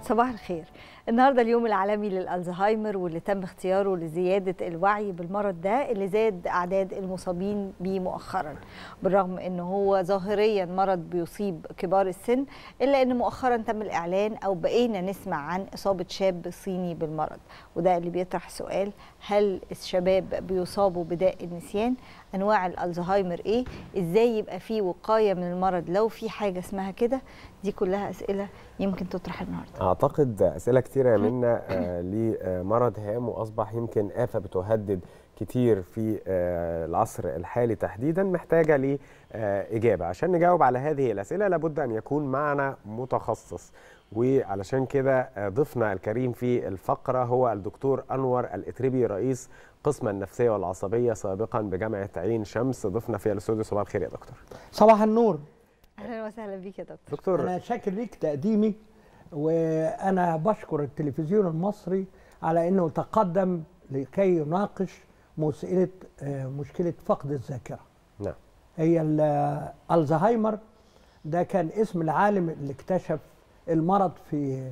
صباح الخير النهارده اليوم العالمي للالزهايمر واللي تم اختياره لزياده الوعي بالمرض ده اللي زاد اعداد المصابين بيه مؤخرا بالرغم ان هو ظاهريا مرض بيصيب كبار السن الا ان مؤخرا تم الاعلان او بقينا نسمع عن اصابه شاب صيني بالمرض وده اللي بيطرح سؤال هل الشباب بيصابوا بداء النسيان انواع الالزهايمر ايه ازاي يبقى في وقايه من المرض لو في حاجه اسمها كده دي كلها اسئله يمكن تطرح النهارده اعتقد اسئله كتيره منا آه لمرض هام واصبح يمكن افه بتهدد كتير في آه العصر الحالي تحديدا محتاجه لاجابه عشان نجاوب على هذه الاسئله لابد ان يكون معنا متخصص وعلشان كده ضيفنا الكريم في الفقره هو الدكتور انور الاتربي رئيس قسم النفسيه والعصبيه سابقا بجامعه عين شمس ضيفنا في الاستوديو صباح الخير يا دكتور صباح النور اهلا وسهلا بيك يا دكتور دكتور انا شاكر ليك تقديمي وانا بشكر التلفزيون المصري على انه تقدم لكي يناقش مساله مشكله فقد الذاكره نعم هي الزهايمر ده كان اسم العالم اللي اكتشف المرض في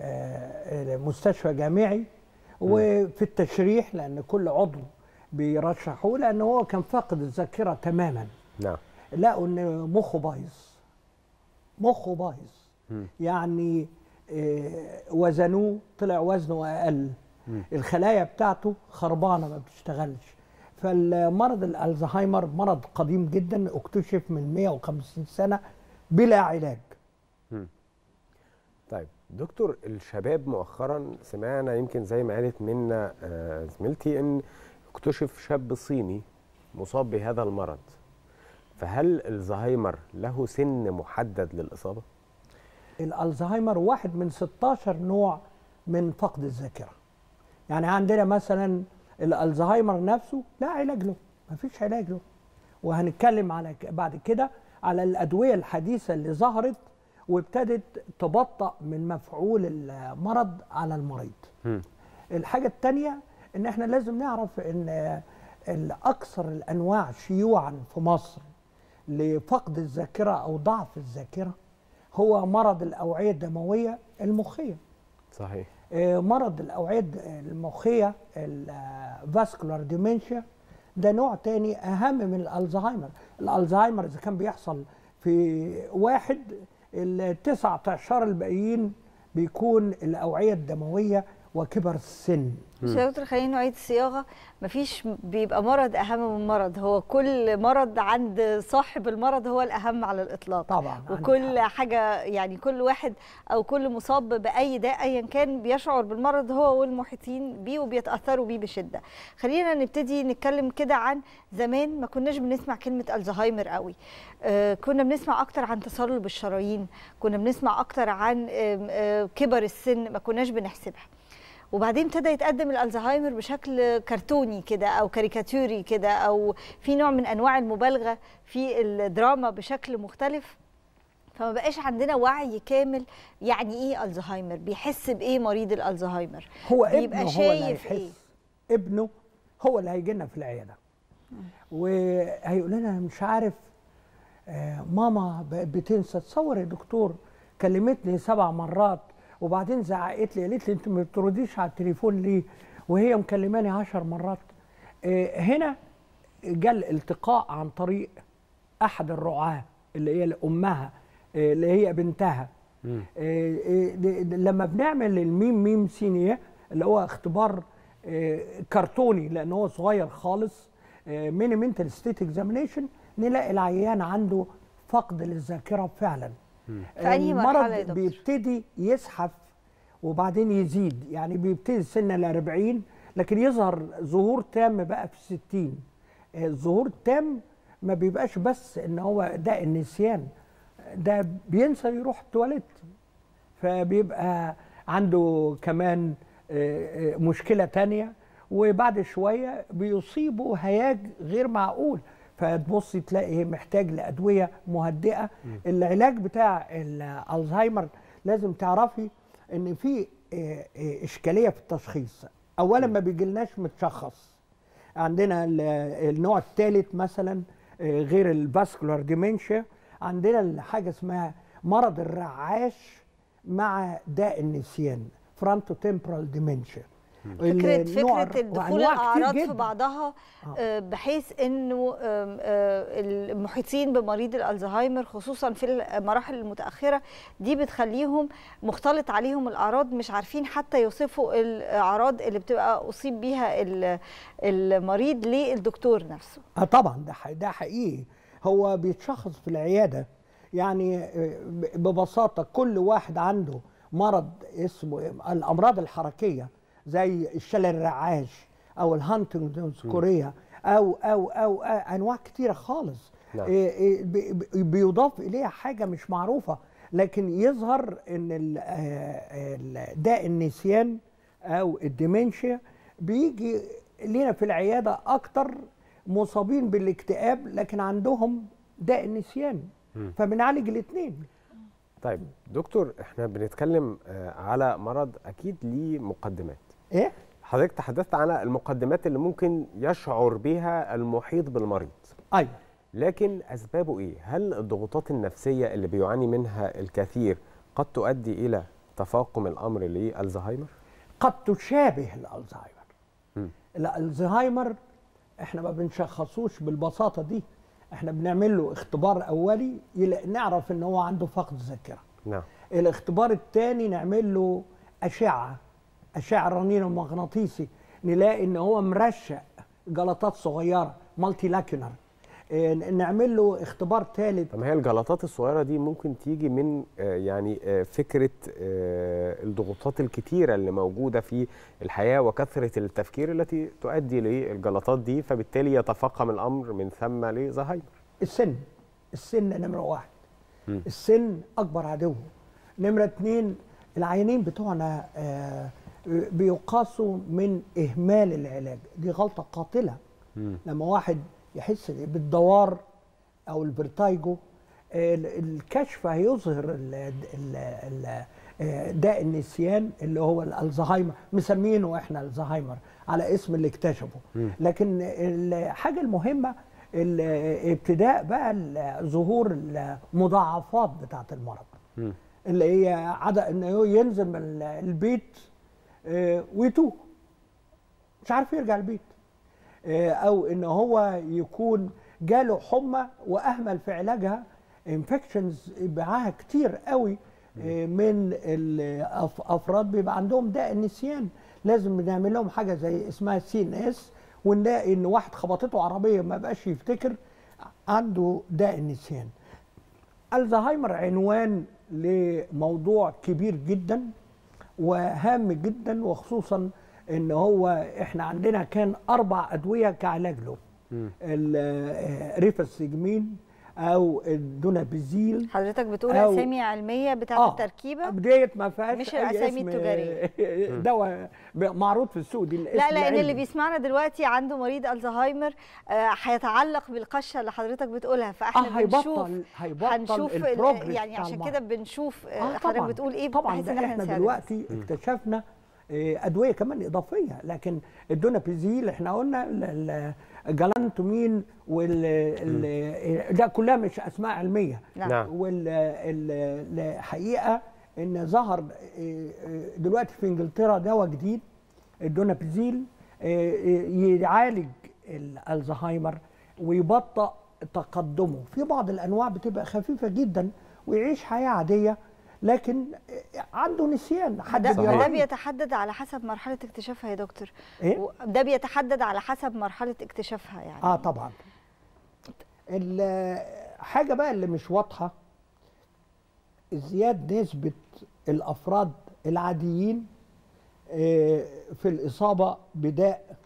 مستشفى جامعي وفي التشريح لان كل عضو بيرشحوه لان هو كان فاقد الذاكره تماما نعم لقوا ان مخه بايظ مخه بايظ يعني وزنوه طلع وزنه اقل م. الخلايا بتاعته خربانه ما بتشتغلش فالمرض الالزهايمر مرض قديم جدا اكتشف من 150 سنه بلا علاج م. طيب دكتور الشباب مؤخرا سمعنا يمكن زي ما قالت منا زميلتي ان اكتشف شاب صيني مصاب بهذا المرض فهل الزهايمر له سن محدد للاصابه الالزهايمر واحد من 16 نوع من فقد الذاكره يعني عندنا مثلا الالزهايمر نفسه لا علاج له ما فيش علاج له وهنتكلم على بعد كده على الادويه الحديثه اللي ظهرت وابتدت تبطأ من مفعول المرض على المريض م. الحاجة الثانية ان احنا لازم نعرف ان الاكثر الانواع شيوعا في مصر لفقد الذاكرة او ضعف الذاكرة هو مرض الاوعية الدموية المخية صحيح مرض الاوعية المخية الفاسكولار ديمنشيا ده نوع تاني اهم من الالزهايمر الالزهايمر اذا كان بيحصل في واحد التسعة عشر الباقيين بيكون الأوعية الدموية وكبر السن مش يا دكتور خلينا نعيد الصياغه مفيش بيبقى مرض اهم من مرض هو كل مرض عند صاحب المرض هو الاهم على الاطلاق طبعا وكل حاجه يعني كل واحد او كل مصاب باي داء ايا كان بيشعر بالمرض هو والمحيطين بيه وبيتاثروا بيه بشده خلينا نبتدي نتكلم كده عن زمان ما كناش بنسمع كلمه الزهايمر قوي آه كنا بنسمع اكتر عن تصلب الشرايين كنا بنسمع اكتر عن آه آه كبر السن ما كناش بنحسبها وبعدين ابتدى يتقدم الالزهايمر بشكل كرتوني كده او كاريكاتوري كده او في نوع من انواع المبالغه في الدراما بشكل مختلف فما بقاش عندنا وعي كامل يعني ايه الزهايمر بيحس بايه مريض الالزهايمر هو ابنه هو اللي هيحس إيه؟ ابنه هو اللي هيجي لنا في العياده وهيقول لنا مش عارف آه ماما بتنسى تصور يا دكتور كلمتني سبع مرات وبعدين زعقت لي قالت لي انت ما بترديش على التليفون ليه وهي مكلماني عشر مرات اه هنا جاء الالتقاء عن طريق احد الرعاه اللي هي امها اه اللي هي بنتها اه لما بنعمل الميم ميم سينيه اللي هو اختبار كرتوني لان هو صغير خالص ميني منتال ستيت اكزامينيشن نلاقي العيان عنده فقد للذاكره فعلا المرض بيبتدي يزحف وبعدين يزيد يعني بيبتدي سن ال 40 لكن يظهر ظهور تام بقى في الستين الظهور التام ما بيبقاش بس ان هو ده النسيان ده بينسى يروح التواليت فبيبقى عنده كمان مشكلة تانية وبعد شوية بيصيبه هياج غير معقول فتبص تلاقي محتاج لادويه مهدئه م. العلاج بتاع الالزهايمر لازم تعرفي ان في اشكاليه في التشخيص اولا ما بيجيلناش متشخص عندنا النوع الثالث مثلا غير الفاسكولار ديمنشيا عندنا حاجه اسمها مرض الرعاش مع داء النسيان فرونتو تمبرال ديمنشيا فكره فكره دخول الاعراض في بعضها آه. بحيث انه المحيطين بمريض الالزهايمر خصوصا في المراحل المتاخره دي بتخليهم مختلط عليهم الاعراض مش عارفين حتى يوصفوا الاعراض اللي بتبقى اصيب بيها المريض للدكتور نفسه اه طبعا ده ده حقيقي هو بيتشخص في العياده يعني ببساطه كل واحد عنده مرض اسمه الامراض الحركيه زي الشلل الرعاش او الهانتنجتونز كوريا أو, او او او انواع كتيره خالص نعم. بيضاف اليها حاجه مش معروفه لكن يظهر ان داء النسيان او الديمنشيا بيجي لنا في العياده اكتر مصابين بالاكتئاب لكن عندهم داء النسيان فبنعالج الاثنين طيب دكتور احنا بنتكلم على مرض اكيد ليه مقدمات ايه حضرتك تحدثت على المقدمات اللي ممكن يشعر بها المحيط بالمريض ايوه لكن اسبابه ايه هل الضغوطات النفسيه اللي بيعاني منها الكثير قد تؤدي الى تفاقم الامر للزهايمر قد تشابه الالزهايمر الالزهايمر احنا ما بنشخصوش بالبساطه دي احنا بنعمل له اختبار اولي نعرف ان هو عنده فقد ذاكره نعم الاختبار الثاني نعمل له اشعه اشعه رنين مغناطيسي نلاقي ان هو مرشق جلطات صغيره مالتي لاكيونر نعمل له اختبار ثالث طب هي الجلطات الصغيره دي ممكن تيجي من يعني فكره الضغوطات الكتيره اللي موجوده في الحياه وكثره التفكير التي تؤدي للجلطات دي فبالتالي يتفاقم الامر من ثم لزهايمر السن السن نمره واحد م. السن اكبر عدو نمره اثنين العيانين بتوعنا بيقاسوا من اهمال العلاج دي غلطه قاتله م. لما واحد يحس بالدوار او الفيرتايجو الكشف هيظهر داء النسيان اللي هو الالزهايمر مسمينه احنا الزهايمر على اسم اللي اكتشفه لكن الحاجه المهمه ابتداء بقى ظهور المضاعفات بتاعه المرض اللي هي عدا انه ينزل من البيت ويتوه مش عارف يرجع البيت او ان هو يكون جاله حمى واهمل في علاجها انفكشنز معاها كتير قوي من الافراد بيبقى عندهم داء النسيان لازم نعمل لهم حاجه زي اسمها سي ان اس ونلاقي ان واحد خبطته عربيه ما بقاش يفتكر عنده داء النسيان الزهايمر عنوان لموضوع كبير جدا وهام جدا وخصوصا ان هو احنا عندنا كان اربع ادويه كعلاج له الريفاسيجمين او الدونابيزيل حضرتك بتقول اسامي علميه بتاعه آه التركيبه بدايه ما فيهاش مش الاسامي التجاريه دواء معروض في السوق دي لا لان اللي بيسمعنا دلوقتي عنده مريض الزهايمر هيتعلق بالقشه اللي حضرتك بتقولها فاحنا آه بنشوف هيبطل هيبطل هنشوف يعني عشان كده بنشوف آه حضرتك بتقول ايه طبعا ده احنا دلوقتي اكتشفنا ادويه كمان اضافيه لكن الدونابيزيل احنا قلنا الجلانتومين وال ده كلها مش اسماء علميه نعم والحقيقه ان ظهر دلوقتي في انجلترا دواء جديد الدونابيزيل يعالج الزهايمر ويبطئ تقدمه في بعض الانواع بتبقى خفيفه جدا ويعيش حياه عاديه لكن عنده نسيان حد ده, ده بيتحدد على حسب مرحله اكتشافها يا دكتور إيه؟ ده بيتحدد على حسب مرحله اكتشافها يعني اه طبعا الحاجه بقى اللي مش واضحه ازدياد نسبه الافراد العاديين في الاصابه بداء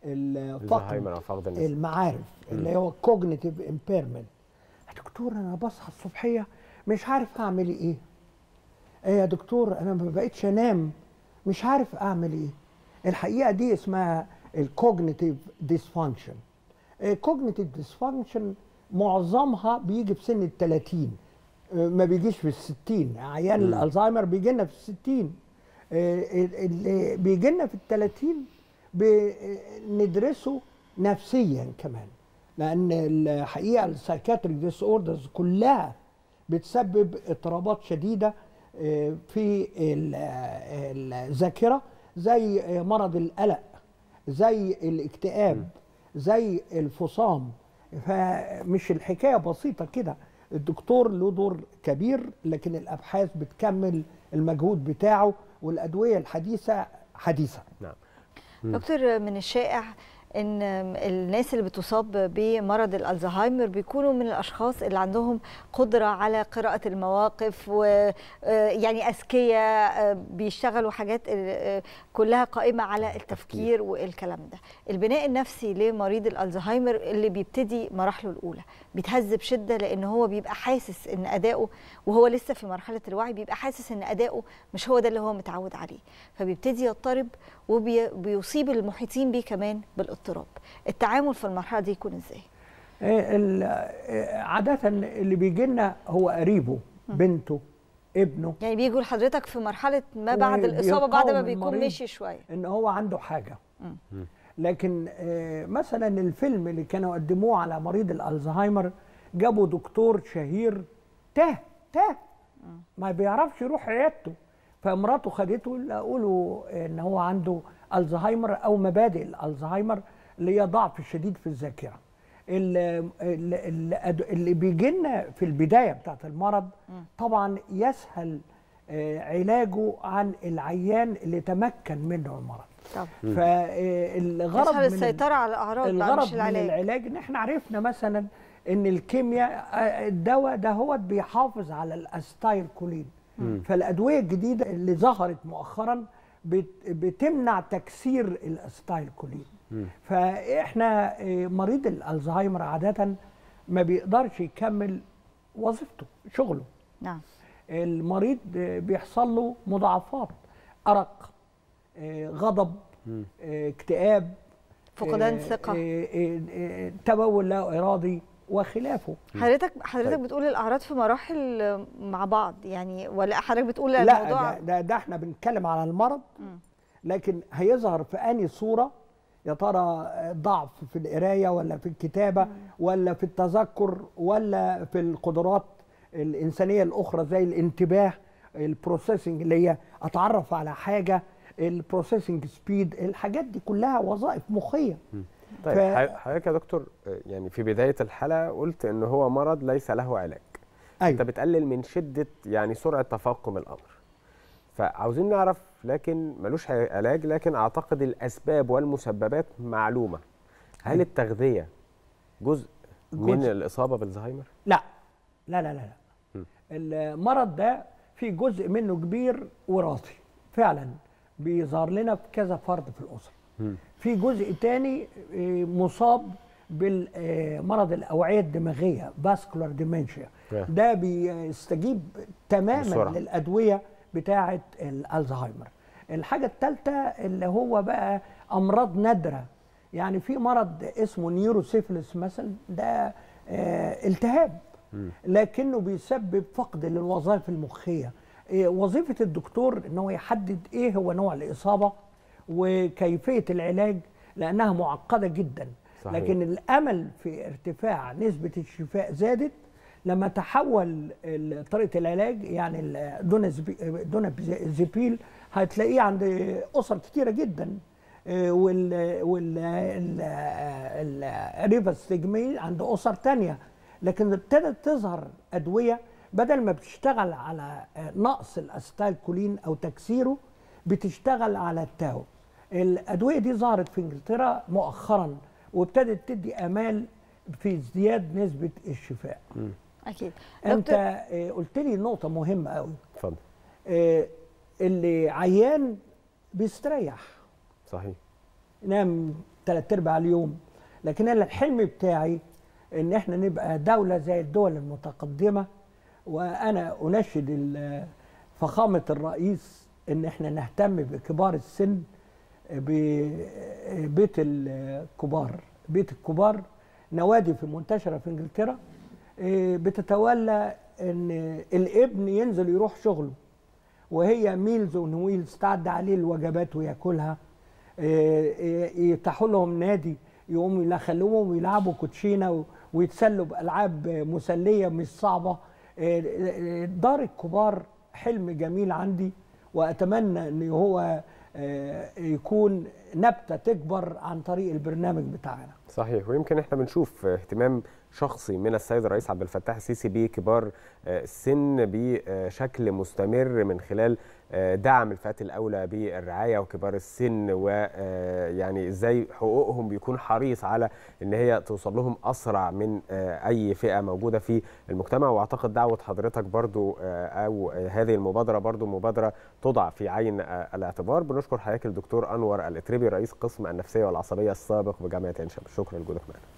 الفقد المعارف اللي هو كوجنيتيف امبيرمنت دكتور انا بصحى الصبحيه مش عارف اعمل ايه ايه يا دكتور انا ما بقتش انام مش عارف اعمل ايه الحقيقه دي اسمها الكوجنيتيف ديسفانكشن الكوجنيتيف ديسفانكشن معظمها بيجي في سن ال 30 ما بيجيش في الستين عيان الالزهايمر بيجي لنا في الستين اللي بيجي لنا في الثلاثين بندرسه نفسيا كمان لان الحقيقه السايكاتريك ديس اوردرز كلها بتسبب اضطرابات شديده في الذاكره زي مرض القلق زي الاكتئاب زي الفصام فمش الحكايه بسيطه كده الدكتور له دور كبير لكن الابحاث بتكمل المجهود بتاعه والادويه الحديثه حديثه نعم دكتور من الشائع ان الناس اللي بتصاب بمرض الالزهايمر بيكونوا من الاشخاص اللي عندهم قدره على قراءه المواقف ويعني اذكياء بيشتغلوا حاجات كلها قائمه على التفكير والكلام ده البناء النفسي لمريض الالزهايمر اللي بيبتدي مراحله الاولى بيتهز بشده لان هو بيبقى حاسس ان اداؤه وهو لسه في مرحله الوعي بيبقى حاسس ان اداؤه مش هو ده اللي هو متعود عليه فبيبتدي يضطرب وبيصيب المحيطين بيه كمان بالاضطراب التعامل في المرحله دي يكون ازاي عاده اللي بيجي لنا هو قريبه بنته ابنه يعني بيجوا لحضرتك في مرحله ما بعد الاصابه بعد ما بيكون مشي شويه ان هو عنده حاجه لكن مثلا الفيلم اللي كانوا قدموه على مريض الالزهايمر جابوا دكتور شهير تاه تاه ما بيعرفش يروح عيادته فمراته خدته لقوا له ان هو عنده الزهايمر او مبادئ الالزهايمر اللي هي ضعف شديد في الذاكره اللي, اللي بيجي لنا في البدايه بتاعت المرض طبعا يسهل علاجه عن العيان اللي تمكن منه المرض طبعا فالغرض من السيطره على الاعراض الغرض مش العلاج. من العلاج ان احنا عرفنا مثلا ان الكيمياء الدواء ده هو بيحافظ على الاستايل كولين فالادويه الجديده اللي ظهرت مؤخرا بتمنع تكسير الاستايل كولين فاحنا مريض الالزهايمر عاده ما بيقدرش يكمل وظيفته شغله نعم المريض بيحصل له مضاعفات ارق غضب اكتئاب فقدان ثقه تبول لا ارادي وخلافه حضرتك حضرتك طيب. بتقول الاعراض في مراحل مع بعض يعني ولا حضرتك بتقول لا الموضوع ده, ده, ده احنا بنتكلم على المرض م. لكن هيظهر في اني صوره يا ترى ضعف في القرايه ولا في الكتابه م. ولا في التذكر ولا في القدرات الانسانيه الاخرى زي الانتباه البروسيسنج اللي هي اتعرف على حاجه البروسيسنج سبيد الحاجات دي كلها وظائف مخيه م. طيب ف... حضرتك يا دكتور يعني في بدايه الحلقه قلت ان هو مرض ليس له علاج أيوة. انت بتقلل من شده يعني سرعه تفاقم الامر فعاوزين نعرف لكن ملوش علاج لكن اعتقد الاسباب والمسببات معلومه هل أيوة. التغذيه جزء, جزء من الاصابه بالزهايمر لا لا لا لا, لا. المرض ده في جزء منه كبير وراثي فعلا بيظهر لنا في كذا فرد في الاسره في جزء تاني مصاب بالمرض الاوعيه الدماغيه فاسكولار ديمنشيا ده بيستجيب تماما بسرعة. للادويه بتاعه الالزهايمر الحاجه الثالثه اللي هو بقى امراض نادره يعني في مرض اسمه نيوروسيفلس مثلا ده التهاب لكنه بيسبب فقد للوظائف المخيه وظيفه الدكتور ان هو يحدد ايه هو نوع الاصابه وكيفيه العلاج لانها معقده جدا صحيح. لكن الامل في ارتفاع نسبه الشفاء زادت لما تحول طريقه العلاج يعني الدونازيبيل هتلاقيه عند اسر كتيره جدا وال وال الريفاستجميل عند اسر تانية لكن ابتدت تظهر ادويه بدل ما بتشتغل على نقص الاستايل كولين او تكسيره بتشتغل على التاو الادويه دي ظهرت في انجلترا مؤخرا وابتدت تدي امال في ازدياد نسبه الشفاء م. اكيد انت آه قلت لي نقطه مهمه قوي اتفضل آه اللي عيان بيستريح صحيح ينام ثلاث ارباع اليوم لكن انا الحلم بتاعي ان احنا نبقى دوله زي الدول المتقدمه وانا انشد فخامه الرئيس ان احنا نهتم بكبار السن ببيت الكبار بيت الكبار نوادي في منتشره في انجلترا بتتولى ان الابن ينزل يروح شغله وهي ميلز اون ويلز تعدي عليه الوجبات وياكلها يفتحوا لهم نادي يقوموا يخلوهم يلعبوا كوتشينه ويتسلوا بالعاب مسليه مش صعبه دار الكبار حلم جميل عندي واتمنى ان هو يكون نبته تكبر عن طريق البرنامج بتاعنا صحيح ويمكن احنا بنشوف اهتمام شخصي من السيد الرئيس عبد الفتاح السيسي بكبار السن بشكل مستمر من خلال دعم الفئات الاولى بالرعايه وكبار السن ويعني ازاي حقوقهم بيكون حريص على ان هي توصل لهم اسرع من اي فئه موجوده في المجتمع واعتقد دعوه حضرتك برضو او هذه المبادره برضو مبادره تضع في عين الاعتبار بنشكر حضرتك الدكتور انور الاتربي رئيس قسم النفسيه والعصبيه السابق بجامعه عين شمس شكرا لوجودك معنا